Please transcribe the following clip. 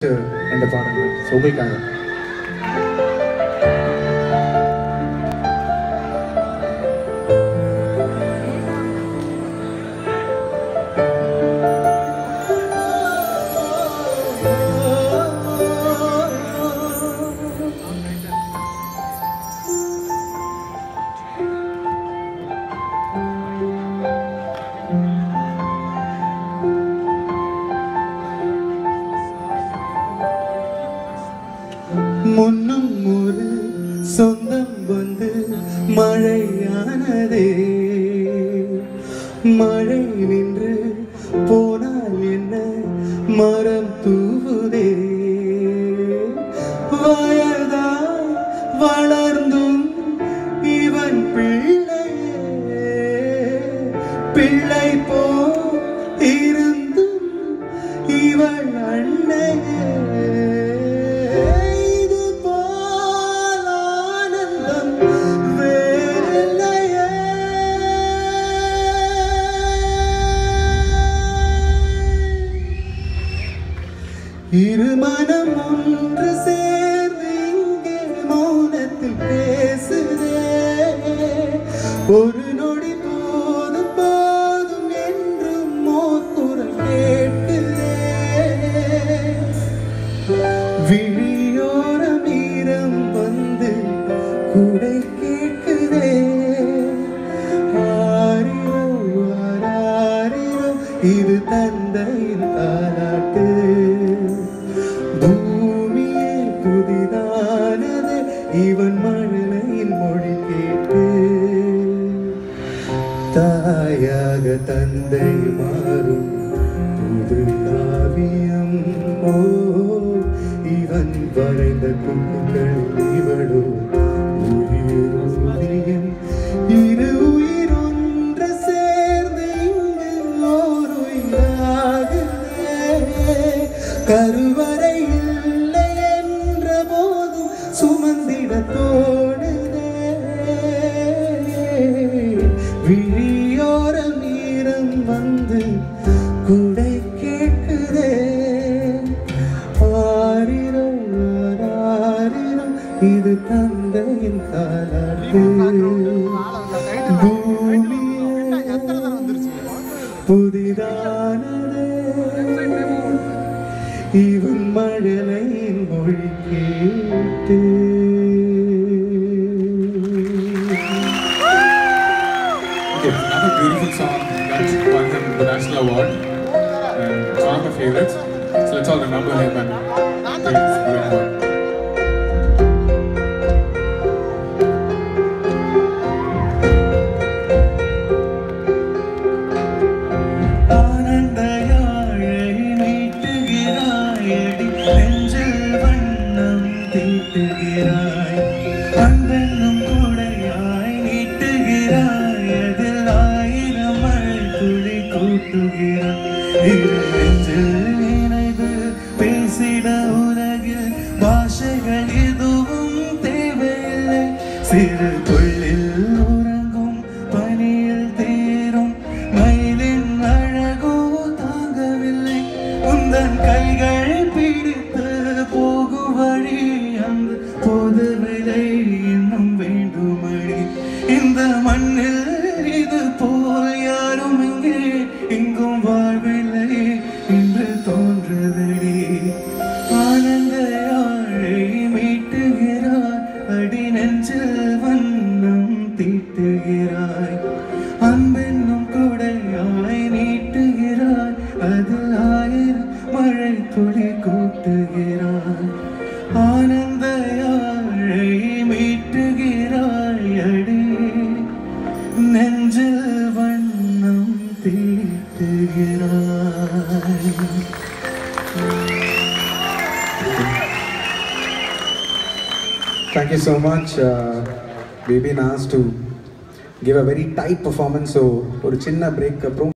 என்ற பாடல்கள் ஸோ உங்களுக்காக முன்னும் ஒரு சொந்தம் வந்து மழையானதே மழை நின்று போனால் என்ன மரம் தூவுதே வயதா வளர்ந்தும் இவன் பிள்ளையே பிள்ளை போ இருந்தும் இவள் அன்னையே இது போல் ஆனந்தம் வேறில்லையே இருமனம் ஒன்று சேர்ந்து இங்கே மௌனத்தில் பேசுதே ஒரு நொடி போதும் போதும் என்றும் மோர் குரல் கேட்குதே விழியோரம் ஈரம் வந்து குடை கேட்குதே ஆரிரோ ஆராரிரோ இது தந்தையின் தாலாட்டு பூமியே புதிதானது இவன் மழலையின் மொழி கேட்டு தாயாக தந்தை மாறும் புது காவியம் ஓ இவன் வரைந்த குப்புகள் இவளோ உயிரோவியம் இரு உயிர் ஒன்று சேர்ந்து இங்கு ஓர் உயிராகுதே கருவறை இல்லை என்ற போதும் சுமந்திட தோணுதே விழியோரம் ஈரம் வந்து குடை கேட்குதே ஆரிரோ ஆராரிரோ இது தந்தையின் தாலாட்டு பூமியே புதிதானதே இவன் மழலையின் மொழி கேட்டு Okay, another beautiful song that won him the National Award. And it's one of my favorites. So let's all remember him and praise the Lord. ஆனந்த யாழை மீட்டுகிறாயடி நெஞ்சில் வண்ணம் தீட்டுகிறாய் அன்பென்னும் கூடையாய் நீட்டுகிறாய் அதில் ஆயிரம் மழை துளி கூட்டுகிறாய் இரு நெஞ்சில் நினைவு பேசிட உலகில் பாஷைகள் எதுவும் தேவையில்லை சிறு கொள்ளில் உறங்கும் பனியில் தேரும் மயிலின் அழகோ தாங்கவில்லை உந்தன் கைகள் பிடித்து போகும் வழி அந்த பொது விலை இன்னும் வேண்டுமடி இந்த மண்ணில் இது போல் யாரும் இங்கே எங்கும் வாழ்வில்லை என்று தோன்றுதடி ஆனந்த யாழை மீட்டுகிறாய் அடி நெஞ்சில் வண்ணம் தீட்டுகிறாய் அன்பென்னும் குடையாய் நீட்டுகிறாய் அதில் ஆயிரம் மழை துளி கூட்டுகிறாய் ஆனந்த யாழை மீட்டுகிறாய் அடி நெஞ்சில் வண்ணம் தீட்டுகிறாய் Thank you so much. Uh, we've been asked to give a very tight performance. So, ஒரு சின்ன break அப்புறம்